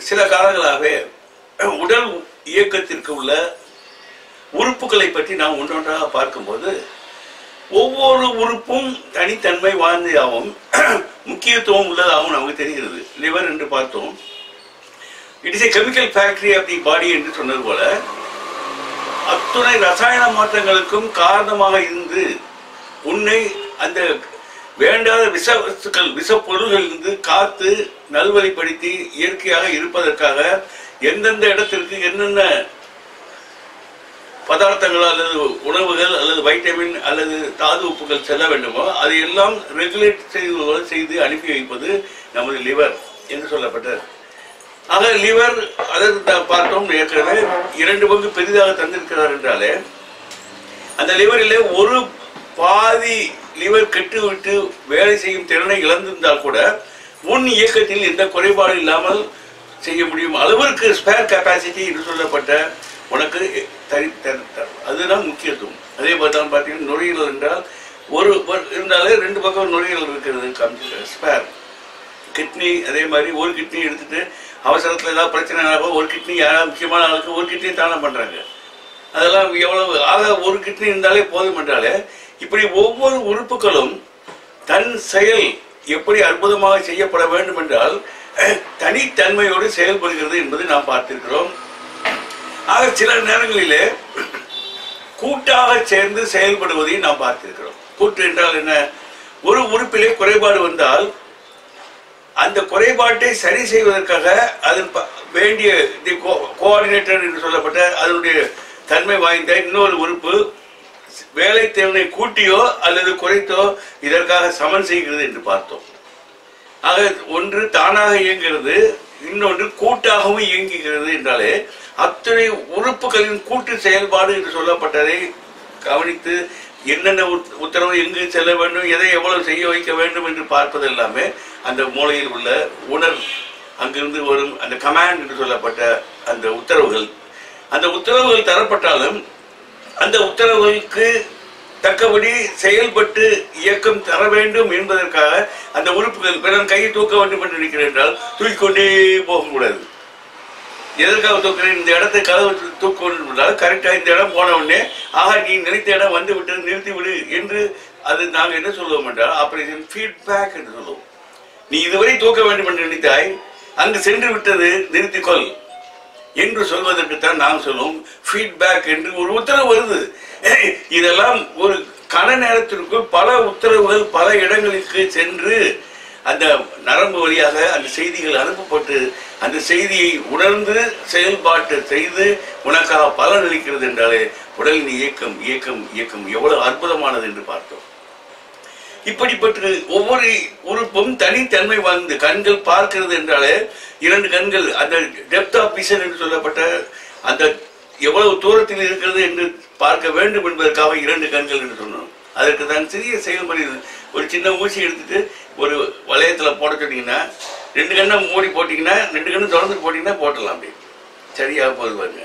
சில காலங்களாகவே உடல் இயக்கத்திற்கு உள்ள உறுப்புகளை பற்றி நாம் ஒன்றொன்றாக பார்க்கும்போது ஒவ்வொரு உறுப்பும் தனித்தன்மை வாய்ந்ததாகவும் முக்கியத்துவம் உள்ளதாகவும் நமக்கு தெரிகிறது லிவர் என்று பார்த்தோம் it is a chemical factory of the body என்று சொன்னது போல அத்துணை ரசாயன மாற்றங்களுக்கும் காரணமாக இருந்து உன்னை அந்த வேண்டாத விஷ வஸ்துக்கள் விஷ பொருள்களிலிருந்து காத்து நல்வழிப்படுத்தி இயற்கையாக இருப்பதற்காக எந்தெந்த இடத்திற்கு என்னென்ன பதார்த்தங்கள் அல்லது உணவுகள் அல்லது வைட்டமின் அல்லது தாது உப்புகள் செல்ல வேண்டுமோ அதையெல்லாம் ரெகுலேட் செய்து செய்து அனுப்பி வைப்பது நமது லிவர் என்று சொல்லப்பட்டது ஆக லிவர் அதற்கு நாம் பார்த்தோம் ஏற்கனவே இரண்டு பங்கு பெரிதாக தந்திருக்கிறார் என்றாலே அந்த லிவரிலே ஒரு பாதி லிவர் கெட்டு விட்டு வேலை செய்யும் திறனை இழந்திருந்தால் கூட முன் இயக்கத்தில் எந்த குறைபாடு இல்லாமல் செய்ய முடியும் அளவிற்கு ஸ்பேர் கெப்பாசிட்டி என்று சொல்லப்பட்ட உனக்கு தனி தனி- தரும். அதுதான் முக்கியத்துவம் அதே மாதிரி தான் பார்த்தீங்கன்னா நுரையீரல் என்றால் ஒரு ஒரு- இருந்தாலே ரெண்டு பக்கம் நுரையீரல் இருக்கிறது ஸ்பேர் கிட்னி அதே மாதிரி ஒரு கிட்னி எடுத்துட்டு அவசரத்தில் ஏதாவது பிரச்சனை ஆகும் ஒரு கிட்னி யாராவது முக்கியமான ஆளுக்கு ஒரு கிட்னி தானம் பண்றாங்க அதெல்லாம் எவ்வளவு ஆக ஒரு கிட்னி இருந்தாலே போதும் என்றாலே இப்படி ஒவ்வொரு உறுப்புகளும் தன் செயல் எப்படி அற்புதமாக செய்யப்பட வேண்டும் என்றால் தனித்தன்மையோடு செயல்படுகிறது என்பதை நாம் பார்த்திருக்கிறோம் ஆக சில நேரங்களிலே கூட்டாக சேர்ந்து செயல்படுவதை நாம் பார்த்திருக்கிறோம் கூட்டு என்றால் என்ன ஒரு உறுப்பிலே குறைபாடு வந்தால் அந்த குறைபாட்டை சரி செய்வதற்காக அதன் ப- வேண்டிய கோஆர்டினேட்டர் என்று சொல்லப்பட்ட அதனுடைய தன்மை வாய்ந்த இன்னொரு உறுப்பு வேலை தேவனை கூட்டியோ அல்லது குறைத்தோ இதற்காக சமன் செய்கிறது என்று பார்த்தோம் ஆக ஒன்று தானாக இயங்குகிறது இன்னொன்று கூட்டாகவும் இயங்குகிறது என்றாலே அத்தனை உறுப்புகளின் கூட்டு செயல்பாடு என்று சொல்லப்பட்டதை கவனித்து என்னென்ன உத்- உத்தரவு எங்கு செல்ல வேண்டும் எதை எவ்வளவு செய்ய வைக்க வேண்டும் என்று பார்ப்பது எல்லாமே அந்த மூளையில் உள்ள உணர்வு அங்கிருந்து வரும் அந்த கமாண்ட் என்று சொல்லப்பட்ட அந்த உத்தரவுகள் அந்த உத்தரவுகள் தரப்பட்டாலும் அந்த உத்தரவுகளுக்கு தக்கபடி செயல்பட்டு இயக்கம் தர வேண்டும் என்பதற்காக அந்த உறுப்புகள் பிறர் கையை தூக்க வேண்டும் என்று நினைக்கிறேன் என்றால் தூக்கிக்கொண்டே போகக்கூடாது எதற்காக தூக்குறேன் இந்த இடத்தை கதவு தூக்க வேண்டும் என்றால் கரெக்டாக இந்த இடம் போன உடனே ஆஹா நீ நினைத்த இடம் வந்து விட்டது நிறுத்தி விடு என்று அது நாங்கள் என்ன சொல்லுவோம் என்றால் ஆபரேஷன் ஃபீட்பேக் என்று சொல்லுவோம் நீ இதுவரை தூக்க வேண்டும் என்று நினைத்தாய் அங்கு சென்று விட்டது நிறுத்திக்கொள் என்று சொல்வதற்குத்தான் நாம் சொல்லுவோம் ஃபீட்பேக் என்று ஒரு உத்தரவு வருது இதெல்லாம் ஒரு கன நேரத்திற்குள் பல உத்தரவுகள் பல இடங்களுக்கு சென்று அந்த நரம்பு வழியாக அந்த செய்திகள் அனுப்பப்பட்டு அந்த செய்தியை உணர்ந்து செயல்பாட்டு செய்து உனக்காக பலன் அளிக்கிறது என்றாலே உடலின் இயக்கம் இயக்கம் இயக்கம் எவ்வளவு அற்புதமானது என்று பார்த்தோம் இப்படிப்பட்ட ஒவ்வொரு உறுப்பும் தனித்தன்மை வாய்ந்து கண்கள் பார்க்கிறது என்றாலே இரண்டு கண்கள் அந்த டெப்த் ஆஃப் விஷன் என்று சொல்லப்பட்ட அந்த எவ்வளவு தூரத்தில் இருக்கிறது என்று பார்க்க வேண்டும் என்பதற்காக இரண்டு கண்கள் என்று சொன்னோம் அதற்கு தான் சிறிய செயல்முறை இது. ஒரு சின்ன ஊசி எடுத்துட்டு ஒரு வளையத்துல போட சொன்னீங்கன்னா ரெண்டு கண்ணை மூடி போட்டீங்கன்னா ரெண்டு கண்ணு திறந்து போட்டீங்கன்னா போட்டலாம் அப்படி சரியாக போகுது பாருங்க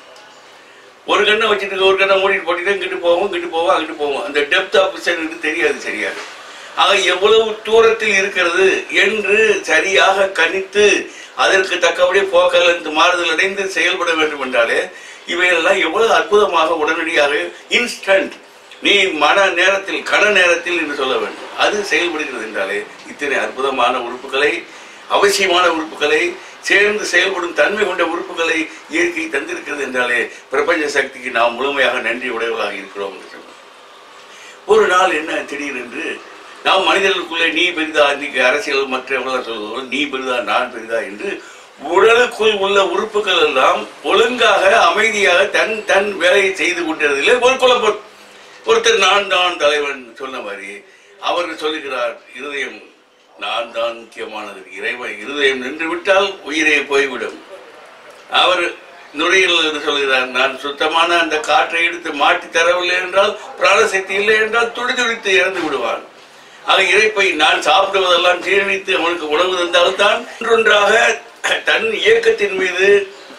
ஒரு கண்ணை வச்சுட்டு ஒரு கண்ணை மூடிட்டு போட்டீங்கன்னா இங்கிட்டு போவோம் இங்கிட்டு போவோம் அங்கிட்டு போவோம் அந்த டெப்த் ஆஃப் விஷனுக்கு தெரியாது சரியாக ஆக எவ்வளவு தூரத்தில் இருக்கிறது என்று சரியாக கணித்து அதற்கு தக்கபடி போக்கல் என்று மாறுதல் அடைந்து செயல்பட வேண்டும் என்றாலே இவையெல்லாம் எவ்வளவு அற்புதமாக உடனடியாக இன்ஸ்டன்ட் நீ மன நேரத்தில் கன நேரத்தில் என்று சொல்ல வேண்டும் அது செயல்படுகிறது என்றாலே இத்தனை அற்புதமான உறுப்புகளை அவசியமான உறுப்புகளை சேர்ந்து செயல்படும் தன்மை கொண்ட உறுப்புகளை இயற்கை தந்திருக்கிறது என்றாலே பிரபஞ்ச சக்திக்கு நாம் முழுமையாக நன்றி உடையவர்களாக இருக்கிறோம் என்று சொன்னோம் ஒரு நாள் என்ன திடீரென்று நாம் மனிதர்களுக்குள்ளே நீ பெரிதா இன்னைக்கு அரசியல் மற்றவர்கள் சொல்வது நீ பெரிதா நான் பெரிதா என்று உடலுக்குள் உள்ள உறுப்புகள் எல்லாம் ஒழுங்காக அமைதியாக தன் தன் வேலையை செய்து கொண்டிருந்ததில்லை ஒரு குழப்பம் ஒருத்தர் நான் தான் தலைவன் சொன்ன மாதிரி அவர் சொல்லுகிறார் இருதயம் நான் தான் முக்கியமானது இறைவன் இருதயம் நின்று விட்டால் உயிரே போய்விடும் அவர் நுரையீரல் என்று சொல்கிறார் நான் சுத்தமான அந்த காற்றை எடுத்து மாட்டி தரவில்லை என்றால் பிராணசக்தி இல்லை என்றால் துடிதுடித்து இறந்து விடுவான் ஆக இறைப்பை நான் சாப்பிடுவதெல்லாம் ஜீரணித்து அவனுக்கு உணவு தந்தால்தான் ஒன்றொன்றாக தன் இயக்கத்தின் மீது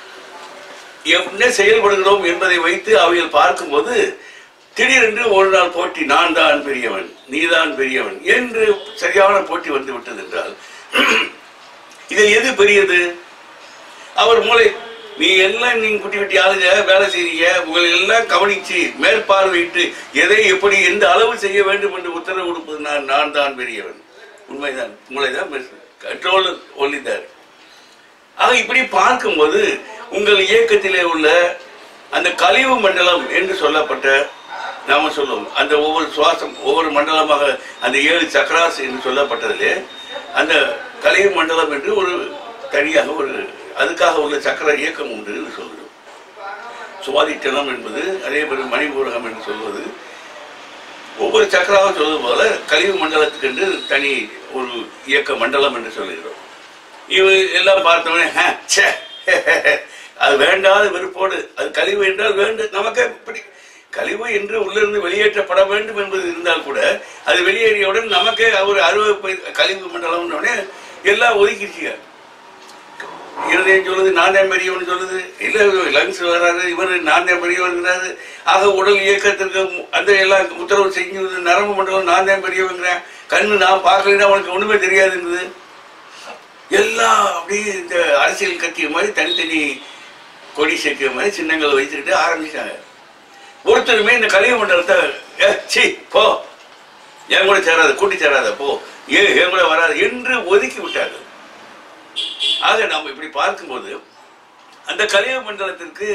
என்ன செயல்படுகிறோம் என்பதை வைத்து அவைகள் பார்க்கும்போது திடீரென்று ஒரு நாள் போட்டி நான் தான் பெரியவன் நீதான் பெரியவன் என்று சரியான போட்டி வந்து விட்டது என்றால் இதில் எது பெரியது அவர் மூளை நீ எல்லாம் நீங்க குட்டி குட்டி ஆளுங்க வேலை செய்றீங்க உங்களை எல்லாம் கவனிச்சு மேற்பார்வையிட்டு எதை எப்படி எந்த அளவு செய்ய வேண்டும் என்று உத்தரவு கொடுப்பது நான் நான் தான் பெரியவன் உண்மைதான் உங்களை தான் கண்ட்ரோல் ஒல்லிதார் ஆக இப்படி பார்க்கும்போது உங்கள் இயக்கத்திலே உள்ள அந்த கழிவு மண்டலம் என்று சொல்லப்பட்ட நாம சொல்லுவோம் அந்த ஒவ்வொரு சுவாசம் ஒவ்வொரு மண்டலமாக அந்த ஏழு சக்கராஸ் என்று சொல்லப்பட்டதிலே அந்த கழிவு மண்டலம் என்று ஒரு தனியாக ஒரு அதுக்காக உள்ள சக்கர இயக்கம் உண்டு என்று சொல்கிறோம் சுவாதிட்டனம் என்பது அதே போல மணிபூரகம் என்று சொல்வது ஒவ்வொரு சக்கராவும் சொல்வது போல கழிவு மண்டலத்துக்கு என்று தனி ஒரு இயக்க மண்டலம் என்று சொல்லுகிறோம் இவ எல்லாம் பார்த்தோன்னே "ஹ, ச்சே, அது வேண்டாத வெறுப்போடு அது கழிவு என்றால் வேண்டும் நமக்கு இப்படி கழிவு என்று உள்ளிருந்து வெளியேற்றப்பட வேண்டும் என்பது இருந்தால் கூட அது வெளியேறியவுடன் நமக்கே ஒரு அறுவை கழிவு மண்டலம்னு எல்லாம் ஒதுக்கிடுச்சுங்க இருதயம் சொல்லுது நான் தான் பெரியவன் சொல்லுது இல்ல லங்ஸ் வராது இவர் நான் தான் பெரியவன்கிறாரு ஆக உடல் இயக்கத்திற்கு மு- அந்த எல்லாம் உத்தரவு செஞ்சு நரம்பு மண்டலம் நான் தான் பெரியவங்கிறேன் கண்ணு நான் பார்க்கலைன்னா உனக்கு ஒண்ணுமே தெரியாதுங்குது எல்லாம் அப்படியே இந்த அரசியல் கட்சி மாதிரி தனித்தனி கொடி சேர்க்கிற மாதிரி சின்னங்களை வைத்துக்கிட்டு ஆரம்பிச்சாங்க ஒருத்தருமே இந்த கலிக மண்டலத்தை "ஏ, சீ போ என் கூட சேராத கூட்டி சேராத போ ஏ என் கூட வராது என்று ஒதுக்கி விட்டார்கள் ஆக நாம் இப்படி பார்க்கும்போது அந்த கலிக மண்டலத்திற்கு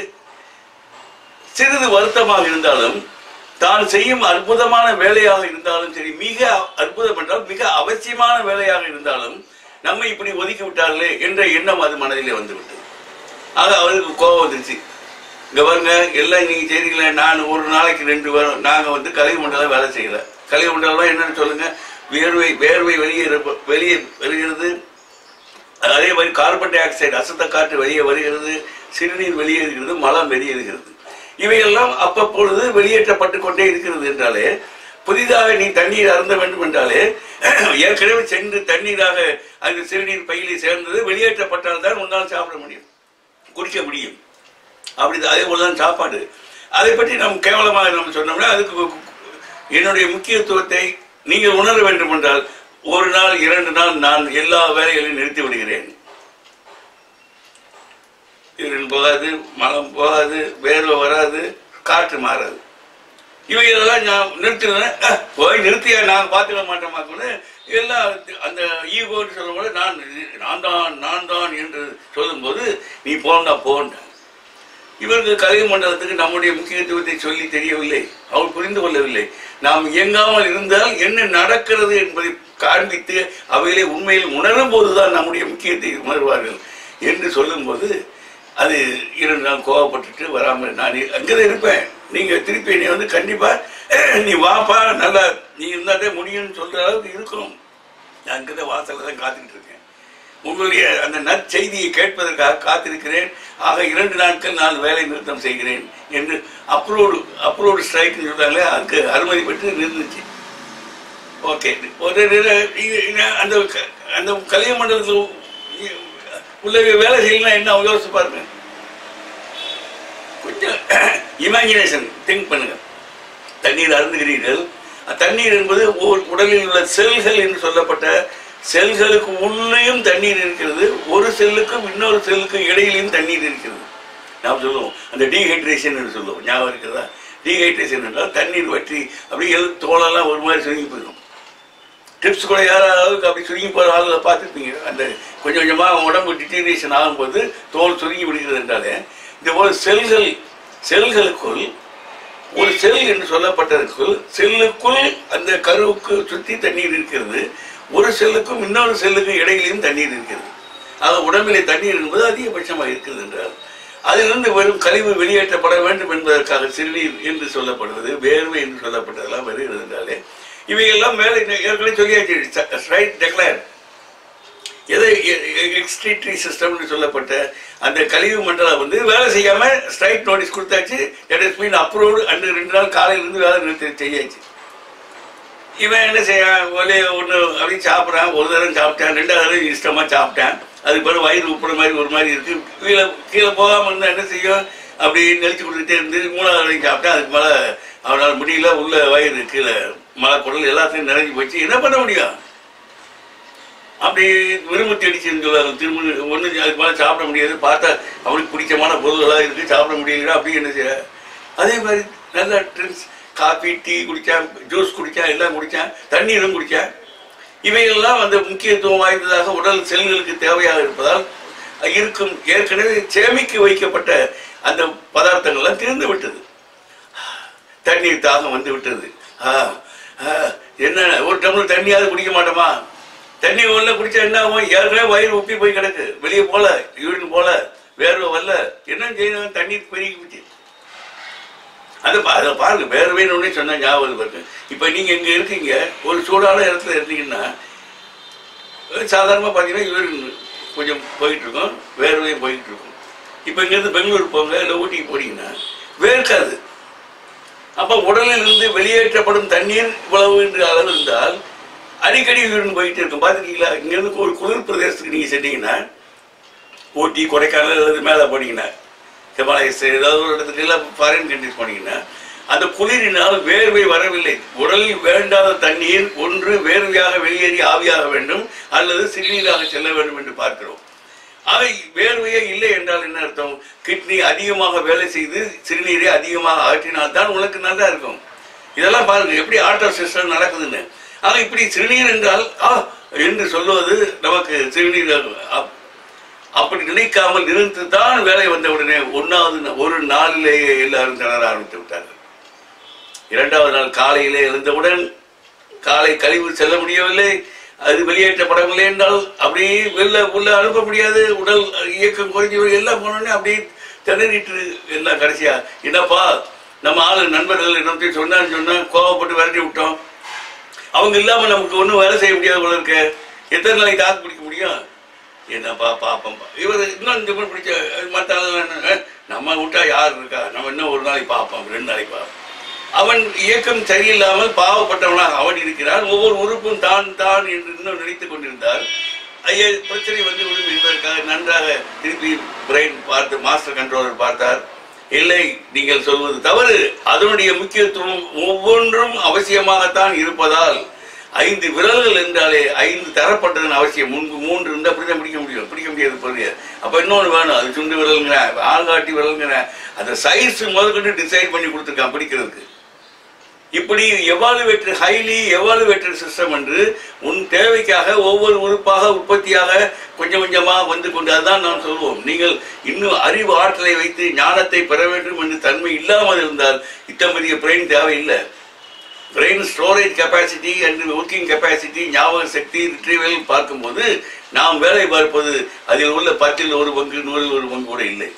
சிறிது வருத்தமாக இருந்தாலும் தான் செய்யும் அற்புதமான வேலையாக இருந்தாலும் சரி மிக அற்புதம் என்றால் மிக அவசியமான வேலையாக இருந்தாலும் நம்மை இப்படி ஒதுக்கி விட்டார்களே என்ற எண்ணம் அது மனதிலே வந்துவிட்டது ஆக அவருக்கு கோபம் வந்துருச்சு இங்க பாருங்க எல்லாம் நீங்க செய்றீங்களே நான் ஒரு நாளைக்கு ரெண்டு பேரும் நாங்க வந்து கலிக மண்டலம் வேலை செய்யல கலிக மண்டலம் என்னன்னு சொல்லுங்க வேர்வை வேர்வை வெளியே வெளியே வருகிறது அதே மாதிரி கார்பன் டை ஆக்சைடு அசுத்த காற்று வெளியே வருகிறது சிறுநீர் வெளியேறுகிறது மலம் வெளியேறுகிறது இவையெல்லாம் அப்பப்பொழுது வெளியேற்றப்பட்டு கொண்டே இருக்கிறது என்றாலே புதிதாக நீ தண்ணீர் அருந்த வேண்டும் என்றாலே ஏற்கனவே சென்று தண்ணீராக அந்த சிறுநீர் பையிலே சேர்ந்தது வெளியேற்றப்பட்டால் தான் உன்னால் சாப்பிட முடியும் குடிக்க முடியும் அப்படி அதே போலதான் சாப்பாடு அதை பற்றி நாம் கேவலமாக நம்ம சொன்னோம்னா அதுக்கு என்னுடைய முக்கியத்துவத்தை நீங்கள் உணர வேண்டும் என்றால் ஒரு நாள் இரண்டு நாள் நான் எல்லா வேலைகளையும் நிறுத்தி விடுகிறேன் யூரின் போகாது மலம் போகாது வேர்வை வராது காற்று மாறாது இவைகளெல்லாம் நான் நிறுத்தினேன் அஹ், போய் நிறுத்தியா நான் பார்த்துக்க மாட்டேன் கூட எல்லாம் அந்த ஈகோன்னு சொல்லும்போது நான் நான் தான் நான் தான் என்று சொல்லும்போது நீ போண்டா போண்டா இவருக்கு கலிக மண்டலத்துக்கு நம்முடைய முக்கியத்துவத்தை சொல்லி தெரியவில்லை அவர் புரிந்து கொள்ளவில்லை நாம் இயங்காமல் இருந்தால் என்ன நடக்கிறது என்பதை காண்பித்து அவைகளை உண்மையில் உணரும் போதுதான் நம்முடைய முக்கியத்தை உணர்வார்கள் என்று சொல்லும்போது அது இரண்டு நாள் கோவப்பட்டுட்டு வராமல் நான் அங்கதான் இருப்பேன் நீங்க திருப்பி என்னை வந்து கண்டிப்பா "அஹ், நீ வாப்பா நல்லா நீ இருந்தாதே முடியும்னு சொல்ற அளவுக்கு இருக்கணும் நான் அங்கதான் வாசல்ல தான் காத்துக்கிட்டு இருக்கேன் உங்களுடைய அந்த நற்செய்தியை கேட்பதற்காக காத்திருக்கிறேன் ஆக இரண்டு நாட்கள் நான் வேலை நிறுத்தம் செய்கிறேன் என்று அப்லோடு அப்லோடு ஸ்ட்ரைக்னு சொல்றாங்களே அதுக்கு அனுமதி பெற்று நிறுந்துச்சு ஓகே ஒரு நிற- இ- இ- அந்த க- அந்த கலிய மண்டலத்தில் இ- உள்ள வேலை செய்யலாம் என்ன யோசிச்சு பாருங்க கொஞ்சம் இமேஜினேஷன் திங்க் பண்ணுங்க தண்ணீர் அருந்துகிறீர்கள் தண்ணீர் என்பது ஓர் உடலில் உள்ள செல்கள் என்று சொல்லப்பட்ட செல்களுக்கு உள்ளேயும் தண்ணீர் இருக்கிறது ஒரு செல்லுக்கும் இன்னொரு செல்லுக்கும் இடையிலையும் தண்ணீர் இருக்கிறது நாம் சொல்லுவோம் அந்த டீஹைட்ரேஷன் என்று சொல்லுவோம் ஞாபகம் இருக்கிறதா டீஹைட்ரேஷன் என்றால் தண்ணீர் வற்றி அப்படியே எழு- தோலெல்லாம் ஒரு மாதிரி சுருங்கி போயிடும் டிப்ஸ் கூட யாராவது அப்படி சுருங்கி போகிற ஆளுகளை பார்த்துருப்பீங்க அந்த கொஞ்சம் கொஞ்சமாக உடம்பு டிட்டீரியேஷன் ஆகும்போது தோல் சுருங்கி விடுகிறது என்றாலே இந்த போல செல்கள் செல்களுக்குள் ஒரு செல் என்று சொல்லப்பட்டதற்குள் செல்லுக்குள் அந்த கருவுக்கு சுற்றி தண்ணீர் இருக்கிறது ஒரு செல்லுக்கும் இன்னொரு செல்லுக்கும் இடையிலையும் தண்ணீர் இருக்கிறது ஆக உடம்பிலே தண்ணீர் என்பது அதிகபட்சமாக இருக்கிறது என்றால் அதிலிருந்து வெறும் கழிவு வெளியேற்றப்பட வேண்டும் என்பதற்காக சிறுநீர் என்று சொல்லப்படுவது வேர்வை என்று சொல்லப்பட்டதெல்லாம் வருகிறது என்றாலே இவையெல்லாம் மேலே ஏற்கனவே சொல்லியாச்சு ரைட் டெக்ளேர் எதை எக்ஸ்ட்ரீட்ரி சிஸ்டம்னு சொல்லப்பட்ட அந்த கழிவு மண்டலம் வந்து வேலை செய்யாம ஸ்ட்ரைக் நோட்டீஸ் கொடுத்தாச்சு தட் இஸ் மீன் அப்ரூவ்டு அன்று ரெண்டு நாள் காலையில இருந்து வேலை நிறுத்தி செய்யாச்சு இவன் என்ன செய்யான் ஒரே ஒன்று அப்படி சாப்பிட்றான் ஒரு தரம் சாப்பிட்டான் ரெண்டாவது தடவை இஷ்டமா சாப்பிட்டான் அதுக்கு பிறகு வயிறு உப்புற மாதிரி ஒரு மாதிரி இருக்கு கீழே கீழே போகாம இருந்தா என்ன செய்யும் அப்படி நெளிச்சு கொடுத்துட்டே இருந்து மூணாவது தடவையும் சாப்பிட்டான் அதுக்கு மேலே அவனால் முடியல உள்ள வயிறு கீழே மலை குடல் எல்லாத்தையும் நிறைஞ்சு போச்சு என்ன பண்ண முடியும் அப்படி விரும்பி அடிச்சுன்னு சொல்லுவாங்க திரும்ப ஒன்று அதுக்கு மேலே சாப்பிட முடியாது பார்த்தா அவனுக்கு பிடிச்சமான பொருள்களாக இருக்குது சாப்பிட முடியலன்னா அப்படி என்ன செய்ய அதே மாதிரி நல்ல ட்ரிங்க்ஸ் காஃபி டீ குடித்தான் ஜூஸ் குடித்தான் எல்லாம் குடித்தான் தண்ணீரும் குடித்தான் இவையெல்லாம் அந்த முக்கியத்துவம் வாய்ந்ததாக உடல் செல்களுக்கு தேவையாக இருப்பதால் இருக்கும் ஏற்கனவே சேமிக்க வைக்கப்பட்ட அந்த பதார்த்தங்கள்லாம் தீர்ந்து விட்டது தண்ணீர் தாகம் வந்து விட்டது ஆ, ஆ, என்ன ஒரு டம்ளர் தண்ணியாவது குடிக்க மாட்டோமா தண்ணி உள்ள குடிச்சா என்ன ஆகும் ஏற்கனவே வயிறு உப்பி போய் கிடக்கு வெளியே போல யூரின் போல வேர்வை வரல என்ன செய்யணும் தண்ணீர் பெருகி போச்சு அது பா- அதை பாருங்க வேர்வைன்னு ஒண்ணே சொன்னா ஞாபகம் பாருங்க இப்ப நீங்க இங்க இருக்கீங்க ஒரு சூடான இடத்துல இருந்தீங்கன்னா சாதாரணமா பாத்தீங்கன்னா யூரின் கொஞ்சம் போயிட்டு இருக்கும் வேர்வையும் போயிட்டு இருக்கும் இப்ப இங்கிருந்து பெங்களூர் போங்க இல்லை ஊட்டிக்கு போனீங்கன்னா வேர்க்காது அப்ப உடலில் இருந்து வெளியேற்றப்படும் தண்ணீர் இவ்வளவு என்ற அளவு இருந்தால் அடிக்கடி யூரின் போயிட்டு இருக்கும் பார்த்துருக்கீங்களா இங்கிருந்து ஒரு குளிர் பிரதேசத்துக்கு நீங்க சென்றீங்கன்னா ஊட்டி கொடைக்கானல் அல்லது மேலே போனீங்கன்னா ஹிமாலயஸ் ஏதாவது ஒரு இடத்துக்கு எல்லாம் ஃபாரின் கண்ட்ரிஸ் போனீங்கன்னா அந்த குளிரினால் வேர்வை வரவில்லை உடலில் வேண்டாத தண்ணீர் ஒன்று வேர்வையாக வெளியேறி ஆவியாக வேண்டும் அல்லது சிறுநீராக செல்ல வேண்டும் என்று பார்க்கிறோம் அவை வேர்வையே இல்லை என்றால் என்ன அர்த்தம் கிட்னி அதிகமாக வேலை செய்து சிறுநீரை அதிகமாக ஆற்றினால் தான் உனக்கு நல்லா இருக்கும் இதெல்லாம் பாருங்க எப்படி ஆட்டோ சிஸ்டம் நடக்குதுன்னு ஆனா இப்படி சிறுநீர் என்றால் ஆ என்று சொல்லுவது நமக்கு சிறுநீர் அப்- அப்படி நினைக்காமல் இருந்து தான் வேலை வந்த உடனே ஒன்னாவது நா- ஒரு நாளிலேயே எல்லாரும் திணற ஆரம்பித்து விட்டார்கள் இரண்டாவது நாள் காலையிலே எழுந்தவுடன் காலை கழிவு செல்ல முடியவில்லை அது வெளியேற்றப்படவில்லை என்றால் அப்படியே வெளில உள்ள அனுப்ப முடியாது உடல் இயக்கம் குறைஞ்சி போய் எல்லாம் போனோடனே அப்படியே திணறிட்டு எல்லாம் கடைசியா என்னப்பா நம்ம ஆளு நண்பர்கள் என்ன சொன்னான்னு சொன்னா கோவப்பட்டு விரட்டி விட்டோம் அவங்க இல்லாம நமக்கு ஒண்ணும் வேலை செய்ய முடியாது போல இருக்க எத்தனை நாளைக்கு தாக்கு பிடிக்க முடியும் என்னப்பா பாப்போம்ப்பா இவர் இன்னும் இந்த மாதிரி பிடிச்ச மற்ற ஆளுங்க என்ன, அஹ், நம்ம விட்டா யார் இருக்கா நம்ம இன்னும் ஒரு நாளைக்கு பார்ப்போம் ரெண்டு நாளைக்கு பார்ப்போம் அவன் இயக்கம் சரியில்லாமல் பாவப்பட்டவனாக அவன் இருக்கிறான் ஒவ்வொரு உறுப்பும் தான் தான் என்று இன்னும் நினைத்துக் கொண்டிருந்தால் ஐயா பிரச்சனை வந்து விடும் என்பதற்காக நன்றாக திருப்பி பிரெயின் பார்த்து மாஸ்டர் கண்ட்ரோலர் பார்த்தார் இல்லை நீங்கள் சொல்வது தவறு அதனுடைய முக்கியத்துவம் ஒவ்வொன்றும் அவசியமாகத்தான் இருப்பதால் ஐந்து விரல்கள் என்றாலே ஐந்து தரப்பட்டதன் அவசியம் முன்பு மூன்று இருந்தால் அப்படிதான் பிடிக்க முடியும் பிடிக்க முடியாது பொருள் அப்ப இன்னொன்று வேணும் அது சுண்டு விரல்ங்கிற ஆள்காட்டி விரல்ங்கிற அந்த சைஸ் முதற்கொண்டு டிசைட் பண்ணி கொடுத்துருக்கான் பிடிக்கிறதுக்கு இப்படி எவாலுவேட்டர் ஹைலி எவாலுவேட்டர் சிஸ்டம் என்று உன் தேவைக்காக ஒவ்வொரு உறுப்பாக உற்பத்தியாக கொஞ்சம் கொஞ்சமா வந்து கொண்டு அதுதான் நாம் சொல்வோம் நீங்கள் இன்னும் அறிவு ஆற்றலை வைத்து ஞானத்தை பெற வேண்டும் என்று தன்மை இல்லாமல் இருந்தால் இத்தமதிய பிரெயின் தேவையில்லை brain storage capacity and working capacity ஞாபக சக்தி ரிட்ரீவல் பார்க்கும்போது நாம் வேலை பார்ப்பது அதில் உள்ள பத்தில் ஒரு பங்கு நூறில் ஒரு பங்கு கூட இல்லை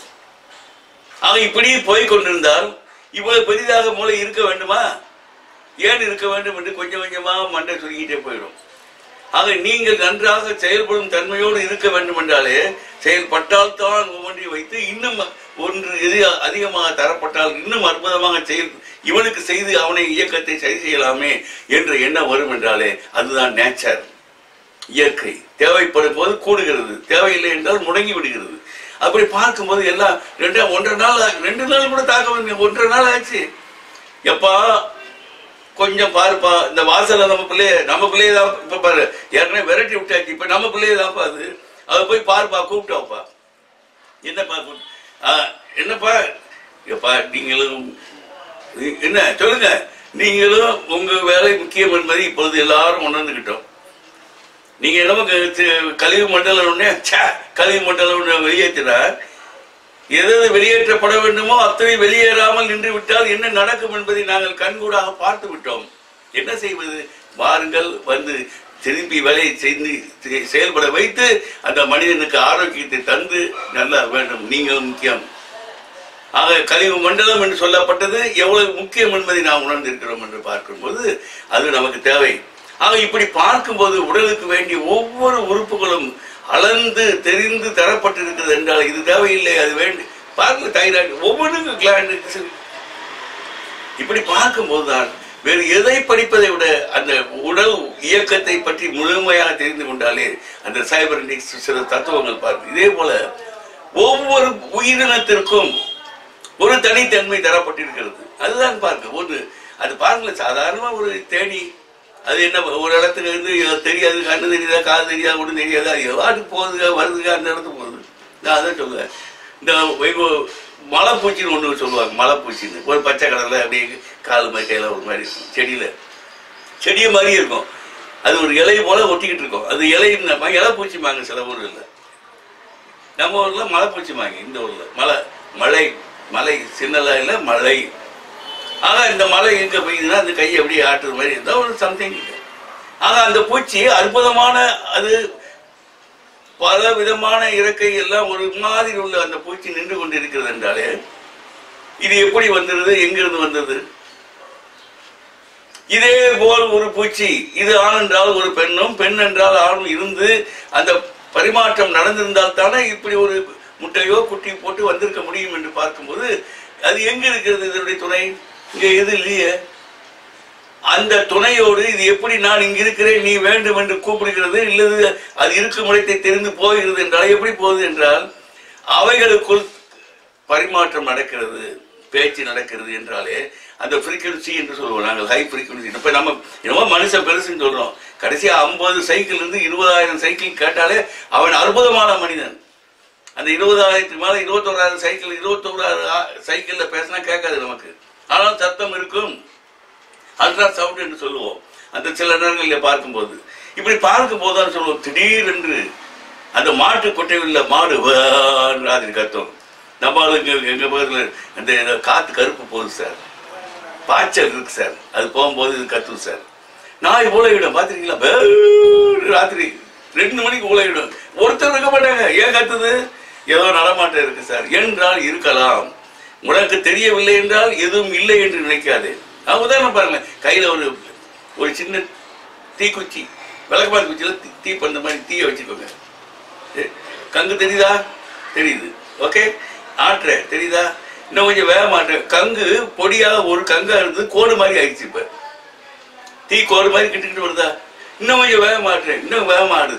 ஆக இப்படி போய் கொண்டிருந்தால் இவ்வளவு பெரிதாக மூளை இருக்க வேண்டுமா ஏன் இருக்க வேண்டும் என்று கொஞ்சம் கொஞ்சமா மண்டை சுருங்கிட்டே போயிடும் ஆக நீங்கள் நன்றாக செயல்படும் தன்மையோடு இருக்க வேண்டும் என்றாலே செயல்பட்டால் தான் ஒவ்வொன்றை வைத்து இன்னும் ஒன்று எது அதிகமாக தரப்பட்டால் இன்னும் அற்புதமாக செயல் இவனுக்கு செய்து அவனை இயக்கத்தை சரி செய்யலாமே என்ற எண்ணம் வரும் என்றாலே அதுதான் நேச்சர் இயற்கை தேவைப்படும் போது கூடுகிறது தேவையில்லை என்றால் முடங்கி விடுகிறது அப்படி பார்க்கும்போது எல்லாம் ரெண்டா ஒன்றரை நாள் ஆ- ரெண்டு நாள் கூட தாக்க வந்து ஒன்றரை நாள் ஆச்சு எப்பா கொஞ்சம் பாருப்பா இந்த வாசல்ல நம்ம பிள்ளைய நம்ம பிள்ளைய தான் இப்ப பாரு ஏற்கனவே விரட்டி விட்டாச்சு இப்ப நம்ம பிள்ளைய தான்ப்பா அது அதை போய் பாருப்பா கூப்பிட்டோப்பா என்னப்பா கூப்பிட்டு ஆ, என்னப்பா எப்பா நீங்களும் நீ- என்ன சொல்லுங்க நீங்களும் உங்க வேலை முக்கியம் என்பதை இப்பொழுது எல்லாரும் உணர்ந்துகிட்டோம் நீங்க என்னமோ க- தி- கழிவு மண்டலம் ஒண்ணே ச்சே, கழிவு மண்டலம் ஒண்ணு வெளியேற்றினார் எது எது வெளியேற்றப்பட வேண்டுமோ அத்தனை வெளியேறாமல் நின்று விட்டால் என்ன நடக்கும் என்பதை நாங்கள் கண்கூடாக பார்த்து விட்டோம் என்ன செய்வது வாருங்கள் வந்து திருப்பி வேலையை செய்து செ- செயல்பட வைத்து அந்த மனிதனுக்கு ஆரோக்கியத்தை தந்து நல்லா வேண்டும் நீங்கள் முக்கியம் ஆக கழிவு மண்டலம் என்று சொல்லப்பட்டது எவ்வளவு முக்கியம் என்பதை நாம் உணர்ந்திருக்கிறோம் என்று பார்க்கும்போது அது நமக்கு தேவை ஆக இப்படி பார்க்கும்போது உடலுக்கு வேண்டிய ஒவ்வொரு உறுப்புகளும் அளந்து தெரிந்து தரப்பட்டிருக்கிறது என்றால் இது தேவையில்லை அது வேண்டும் பாருங்க தைராய்டு ஒவ்வொன்றுக்கும் கிளாண்டு இப்படி பார்க்கும்போது தான் வேறு எதை படிப்பதை விட அந்த உடல் இயக்கத்தை பற்றி முழுமையாக தெரிந்து கொண்டாலே அந்த சைபர்னிக்ஸ் சில தத்துவங்கள் பார்க்கும் இதே போல ஒவ்வொரு உயிரினத்திற்கும் ஒரு தனித்தன்மை தரப்பட்டிருக்கிறது அதுதான் பார்க்க ஒன்று அது பாருங்களேன் சாதாரணமா ஒரு தேனி அது என்ன ஒரு இடத்துக்கு இருந்து தெரியாது கண்ணு தெரியுதா காது தெரியாது ஒன்றும் தெரியாது அது எவாட்டுக்கு போகுதுங்க வருதுங்க அந்த இடத்துக்கு போகுது நான் அதான் சொல்லுவேன் இந்த வைகோ மலைப்பூச்சின்னு ஒன்று சொல்லுவாங்க மலைப்பூச்சின்னு ஒரு பச்சை கலரில் அப்படியே கால் மாதிரி கையில் ஒரு மாதிரி இருக்கும் செடியில் செடியை மாதிரியே இருக்கும் அது ஒரு இலை போல ஒட்டிக்கிட்டு இருக்கும் அது இலை நம்ம இலை பூச்சிமாங்க சில ஊர்ல நம்ம ஊர்ல மலை பூச்சிமாங்க இந்த ஊர்ல மலை மலை மலை சின்னலா இல்லை மலை ஆக இந்த மலை எங்க பெய்யுதுன்னா அந்த கையை அப்படியே ஆட்டுற மாதிரி இருந்தால் ஒரு சம்திங் ஆக அந்த பூச்சி அற்புதமான அது பல விதமான இறக்கை எல்லாம் ஒரு மாதிரி உள்ள அந்த பூச்சி நின்று கொண்டு இருக்கிறது என்றாலே இது எப்படி வந்தது எங்கிருந்து வந்தது இதே போல் ஒரு பூச்சி இது ஆண் என்றால் ஒரு பெண்ணும் பெண் என்றால் ஆணும் இருந்து அந்த பரிமாற்றம் நடந்திருந்தால் தானே இப்படி ஒரு முட்டையோ குட்டி போட்டு வந்திருக்க முடியும் என்று பார்க்கும்போது அது எங்க இருக்கிறது இதனுடைய துணை இங்க எது இல்லையே அந்த துணையோடு இது எப்படி நான் இங்க இருக்கிறேன் நீ வேண்டும் என்று கூப்பிடுகிறது இல்லது அது இருக்கும் இடத்தை தெரிந்து போகிறது என்றால் எப்படி போகுது என்றால் அவைகளுக்குள் பரிமாற்றம் நடக்கிறது பேச்சு நடக்கிறது என்றாலே அந்த ஃப்ரீக்வன்சி என்று சொல்லுவோம் நாங்கள் ஹை ஃப்ரீக்வன்சி இப்போ நம்ம என்னமோ மனுஷன் பெருசுன்னு சொல்றோம் கடைசியா ஐம்பது சைக்கிள் இருந்து இருபதாயிரம் சைக்கிள் கேட்டாலே அவன் அற்புதமான மனிதன் அந்த இருபதாயிரத்துக்கு மேல இருபத்தோராயிரம் சைக்கிள் இருபத்தோராயிரம் சைக்கிள்ல பேசினா கேட்காது நமக்கு ஆனால் சத்தம் இருக்கும் அல்ட்ரா சவுண்ட் என்று சொல்லுவோம் அந்த சில நேரங்களில் பார்க்கும்போது இப்படி பார்க்கும் போதுதான் சொல்லுவோம் திடீரென்று அந்த மாட்டு கொட்டையுள்ள மாடு வேன்னு ராத்திரி கத்தும் நம்ம ஆளுங்க எங்க பக்கத்துல அந்த ஏதோ காத்து கருப்பு போகுது சார் பாய்ச்சல் இருக்கு சார் அது போகும்போது இது கத்தும் சார் நாய் ஊழையிடும் பார்த்துருக்கீங்களா வேன்னு ராத்திரி ரெண்டு மணிக்கு ஊழையிடும் ஒருத்தர் இருக்க மாட்டாங்க ஏன் கத்துது ஏதோ நடமாட்டம் இருக்கு சார் என்றால் இருக்கலாம் உனக்கு தெரியவில்லை என்றால் எதுவும் இல்லை என்று நினைக்காதே நான் உதாரணம் பாருங்க கையில ஒரு ஒரு சின்ன தீக்குச்சி விளக்கமாறு குச்சியில் தீ தீ பண்ண மாதிரி தீயை வச்சுக்கோங்க ஏ, கங்கு தெரியுதா தெரியுது ஓகே ஆட்டுற தெரியுதா இன்னும் கொஞ்சம் வேக மாட்டேன் கங்கு பொடியா ஒரு கங்கா இருந்தது கோடு மாதிரி ஆயிடுச்சு இப்ப தீ கோடு மாதிரி கிட்டுக்கிட்டு வருதா இன்னும் கொஞ்சம் வேக மாட்டுறேன் இன்னும் வேகமா ஆடுது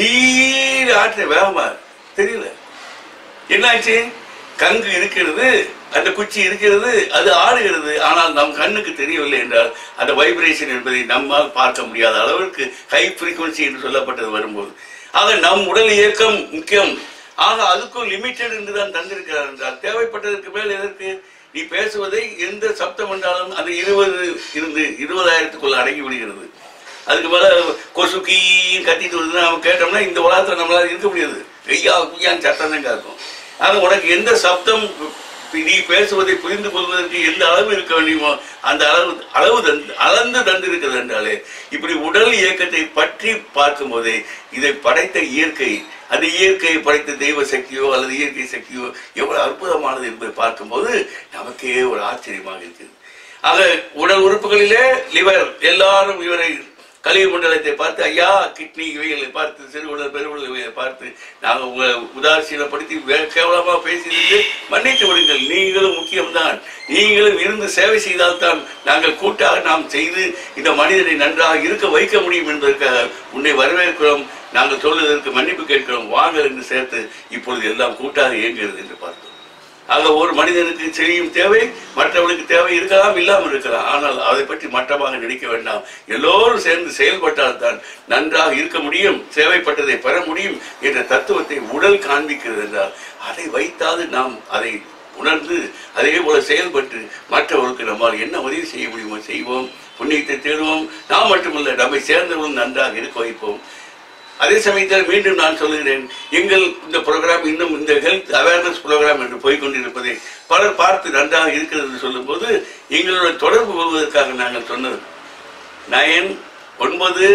சீர ஆட்டுறேன் வேகமா தெரியல என்னாச்சு கங்கு இருக்கிறது அந்த குச்சி இருக்கிறது அது ஆடுகிறது ஆனால் நம் கண்ணுக்கு தெரியவில்லை என்றால் அந்த வைப்ரேஷன் என்பதை நம்மால் பார்க்க முடியாத அளவிற்கு ஹை frequency என்று சொல்லப்பட்டது வரும்போது ஆக நம் உடல் இயக்கம் முக்கியம் ஆக அதுக்கும் லிமிட்டட் என்று தான் தந்திருக்கிறார் என்றால் தேவைப்பட்டதற்கு மேல் எதற்கு நீ பேசுவதை எந்த சப்தம் என்றாலும் அது இருபது இருந்து இருபதாயிரத்துக்குள்ள அடங்கி விடுகிறது அதுக்கு மேல கொசுக்கி கத்திட்டு வருதுன்னா நம்ம கேட்டோம்னா இந்த உலகத்துல நம்மளால இருக்க முடியாது ஐயா குய்யான்னு சத்தம் தான் கேட்கும் ஆக உனக்கு எந்த சப்தம் நீ பேசுவதை புரிந்து கொள்வதற்கு எந்த அளவு இருக்க வேண்டுமோ அந்த அளவு அளவு தந்து அளந்து தந்திருக்கிறது என்றாலே இப்படி உடல் இயக்கத்தை பற்றி பார்க்கும் போதே இதை படைத்த இயற்கை அந்த இயற்கையை படைத்த தெய்வ சக்தியோ அல்லது இயற்கை சக்தியோ எவ்வளவு அற்புதமானது என்பதை பார்க்கும்போது நமக்கே ஒரு ஆச்சரியமாக இருக்குது ஆக உடல் உறுப்புகளிலே லிவர் எல்லாரும் இவரை கலிய மண்டலத்தை பார்த்து ஐயா கிட்னி இவைகளை பார்த்து சிறுவுடல் பெருவுடல் இவைகளை பார்த்து நாங்கள் உங்களை உதாசீனப்படுத்தி வே- கேவலமா பேசிட்டு மன்னித்து விடுங்கள் நீங்களும் முக்கியம்தான் நீங்களும் இருந்து சேவை செய்தால்தான் நாங்கள் கூட்டாக நாம் செய்து இந்த மனிதனை நன்றாக இருக்க வைக்க முடியும் என்பதற்காக உன்னை வரவேற்கிறோம் நாங்கள் சொல்வதற்கு மன்னிப்பு கேட்கிறோம் வாங்க என்று சேர்த்து இப்பொழுது எல்லாம் கூட்டாக இயங்குகிறது என்று பார்த்தோம் ஆக ஒரு மனிதனுக்கு செய்யும் தேவை மற்றவனுக்கு தேவை இருக்கலாம் இல்லாமல் இருக்கலாம் ஆனால் அதை பற்றி மட்டமாக நினைக்க வேண்டாம் எல்லோரும் சேர்ந்து செயல்பட்டால் தான் நன்றாக இருக்க முடியும் சேவைப்பட்டதை பெற முடியும் என்ற தத்துவத்தை உடல் காண்பிக்கிறது என்றால் அதை வைத்தாவது நாம் அதை உணர்ந்து அதே போல செயல்பட்டு மற்றவர்களுக்கு நம்மால் என்ன உதவி செய்ய முடியுமோ செய்வோம் புண்ணியத்தை தேடுவோம் நாம் மட்டுமல்ல நம்மை சேர்ந்தவர்களும் நன்றாக இருக்க வைப்போம் அதே சமயத்தில் மீண்டும் நான் சொல்லுகிறேன் எங்கள் இந்த ப்ரோக்ராம் இன்னும் இந்த ஹெல்த் அவேர்னஸ் ப்ரோக்ராம் என்று போய்க்கொண்டிருப்பதை பலர் பார்த்து நன்றாக இருக்கிறது என்று சொல்லும்போது எங்களோட தொடர்பு கொள்வதற்காக நாங்கள் சொன்னது நயன் ஒன்பது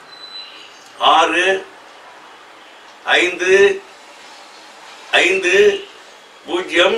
ஆறு ஐந்து ஐந்து பூஜ்ஜியம்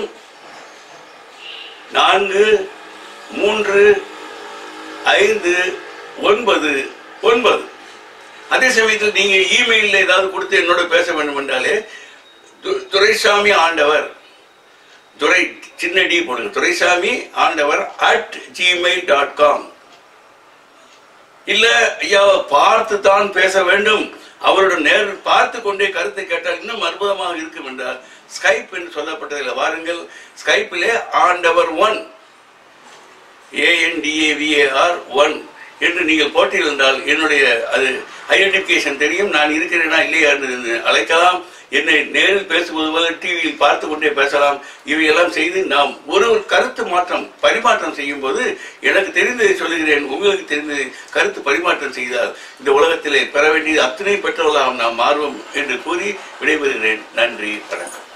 நான்கு மூன்று ஐந்து ஒன்பது ஒன்பது அதே சமயத்தில் நீங்க இமெயிலில் ஏதாவது கொடுத்து என்னோட பேச வேண்டும் என்றாலே து- துரைசாமி ஆண்டவர் துரை சின்ன டி போடுங்க துரைசாமி ஆண்டவர் அட் ஜிமெயில் டாட் காம் இல்ல ஐயாவை பார்த்து தான் பேச வேண்டும் அவரோட நேர் பார்த்து கொண்டே கருத்தை கேட்டால் இன்னும் அற்புதமாக இருக்கும் என்றால் ஸ்கைப் என்று சொல்லப்பட்டதில் வாருங்கள் ஸ்கைப்பிலே ஆண்டவர் ஒன் ஏஎன்டிஏவிஏஆர் ஒன் என்று நீங்கள் போட்டியில் இருந்தால் என்னுடைய அது ஐடென்டிஃபிகேஷன் தெரியும் நான் இருக்கிறேனா இல்லையா என்று அழைக்கலாம் என்னை நேரில் பேசுவது போல டிவியில் பார்த்து கொண்டே பேசலாம் இவையெல்லாம் செய்து நாம் ஒரு ஒரு கருத்து மாற்றம் பரிமாற்றம் செய்யும் போது எனக்கு தெரிந்ததை சொல்லுகிறேன் உங்களுக்கு தெரிந்ததை கருத்து பரிமாற்றம் செய்தால் இந்த உலகத்திலே பெற வேண்டியது அத்தனை பெற்றவர்களாம் நாம் மாறுவோம் என்று கூறி விடைபெறுகிறேன் நன்றி வணக்கம்